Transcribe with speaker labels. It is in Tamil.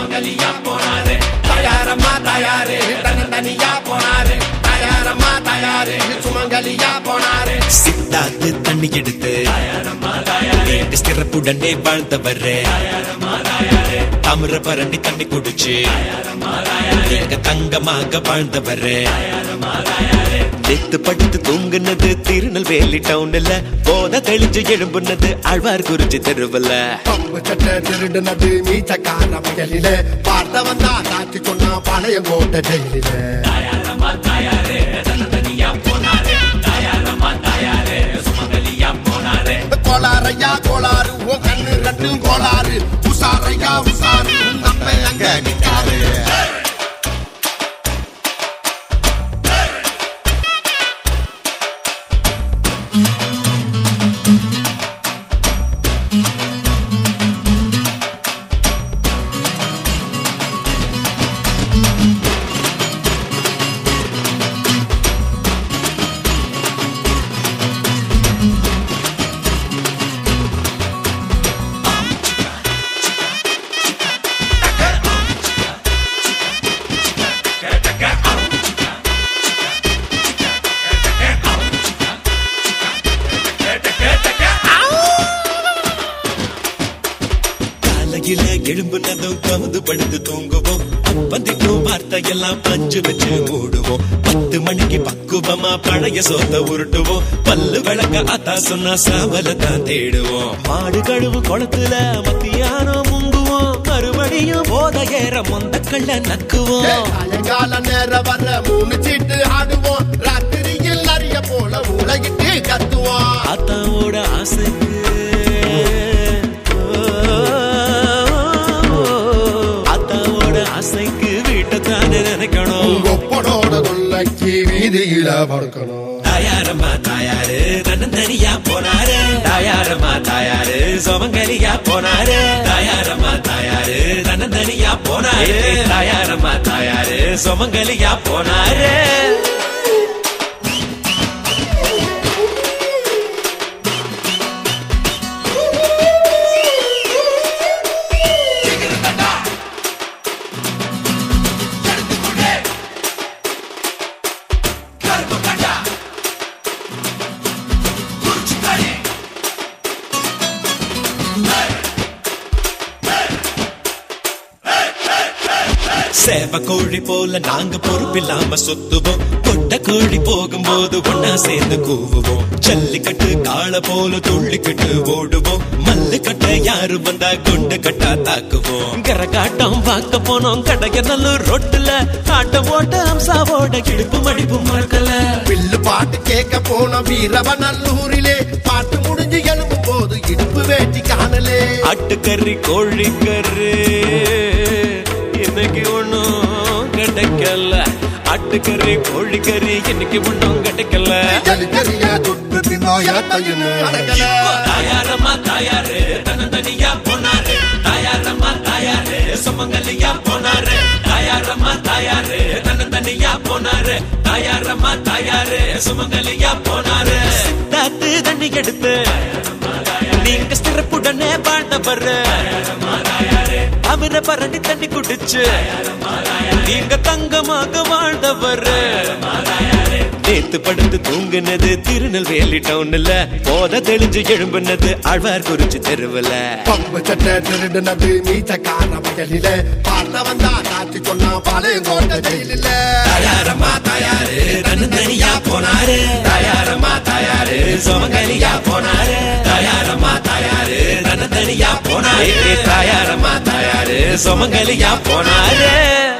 Speaker 1: சுமங்கலியா போனாரு தயாரம்மா தயாரு தனி தனியா போனாரு தயாரம்மா தயாரு சுமங்கலியா போனாரு
Speaker 2: சித்தாத்து தண்ணி எடுத்து வீட்டு சிறப்புடனே வாழ்ந்தவரே தாமிர பரணி தண்ணி குடிச்சு நீங்க தங்கமாக வாழ்ந்தவரே நேத்து படுத்து தூங்குனது திருநெல்வேலி டவுன்ல போத தெளிஞ்சு எழும்புனது ஆழ்வார் குறிச்சி தெருவுல
Speaker 3: பம்பு சட்டை திருடுனது மீச்சக்கார வயலிலே பார்த்த வந்தா காட்சி சொன்னா பழைய கோட்டை ஜெயிலிலே கோளாறையா கோளாறு உன் கண்ணு ரெண்டும் கோளாறு உசாரையா உசாரு உன் நம்ம அங்க நிக்காரு
Speaker 2: காலையில எழும்புனதும் கவுந்து படுத்து தூங்குவோம் அப்பந்திக்கும் வார்த்தையெல்லாம் பஞ்சு வச்சு மூடுவோம் பத்து மணிக்கு பக்குவமா பழைய சோத்த உருட்டுவோம் பல்லு விளக்க அத்தா சொன்னா சாவல தான் தேடுவோம் மாடு கழுவு குளத்துல மத்தியானம் முங்குவோம் மறுபடியும் போத ஏற மொந்த கள்ள நக்குவோம்
Speaker 3: சாயங்கால நேரம் வர மூணு சீட்டு ஆடுவோம் ராத்திரியில் அறிய போல உலகிட்டு கத்துவோம்
Speaker 2: அத்தாவோட ஆசைக்கு அத்தாவோட ஆசைக்கு வீட்டை தானே நினைக்கணும்
Speaker 3: உங்க ஒப்பனோட கொள்ளைக்கு வீதியில படுக்கணும்
Speaker 2: தாயாரம்மா தாயாரு தன்னந்தனியா போனாரு தாயாரம்மா தாயாரு சோமங்கலியா போனாரு தாயாரம்மா தாயாரு தன்னந்தனியா போனாரு தாயாரம்மா தாயாரு சோமங்கலியா போனாரு சேவ கோழி போல நாங்க பொறுப்பில்லாம சுத்துவோம் கொட்ட கோழி போகும்போது ஒன்னா சேர்ந்து கூவுவோம் ஜல்லிக்கட்டு காள போல துள்ளிக்கிட்டு ஓடுவோம் மல்லுக்கட்ட யாரு வந்தா குண்டு கட்டா தாக்குவோம் கரகாட்டம் பார்க்க போனோம் கடைய நல்லூர் ரோட்டுல ஆட்டம் ஓட்ட அம்சாவோட கிடுப்பு மடிப்பு மறக்கல
Speaker 3: பில்லு பாட்டு கேட்க போன வீரவநல்லூரிலே பாட்டு முடிஞ்சு எழும்பும் போது இடுப்பு வேட்டி காணலே
Speaker 2: ஆட்டுக்கறி கோழிக்கறி இன்னைக்கு ஒண்ணும் கிடைக்கல ஆட்டுக்கறி கோழிக்கறி இன்னைக்கு ஒண்ணும் கிடைக்கல
Speaker 3: ஜலிக்கரிய துட்டு தின்னோயத்தையுன்னு அடங்கல
Speaker 2: தாயாரம்மா தாயாரு தனந்தனியா போனாரு தாயாரம்மா தாயாரு சுமங்கலியா போனாரு தாயாரம்மா தாயாரு தனந்தனியா போனாரு தாயாரம்மா தாயாரு சுமங்கலியா போனாரு தாத்து தண்ணி எடுத்து நீங்க சிறப்புடனே பாண்டவர் அமிர பரணி தண்ணி குடிச்சு நீங்க தங்கமாக வாழ்ந்தவர் நேத்து படுத்து தூங்குனது திருநெல்வேலி டவுன்ல போத தெளிஞ்சு எழும்புனது ஆழ்வார் குறிச்சு தெருவுல
Speaker 3: பம்பு சட்டை திருடுனது மீச்சக்கார வயலிலே பார்த்த வந்தா காட்சி சொன்னா பாளையங்கோட்டை ஜெயிலிலே
Speaker 2: தாயாரம்மா தாயாரு தனியா போனாரு தாயாரம்மா தாயாரு சோமங்கலியா போனாரு தாயாரம்மா தாயாரு தனியா போனாரு தாயாரம்மா தாயாரு சோமங்கலியா போனாரு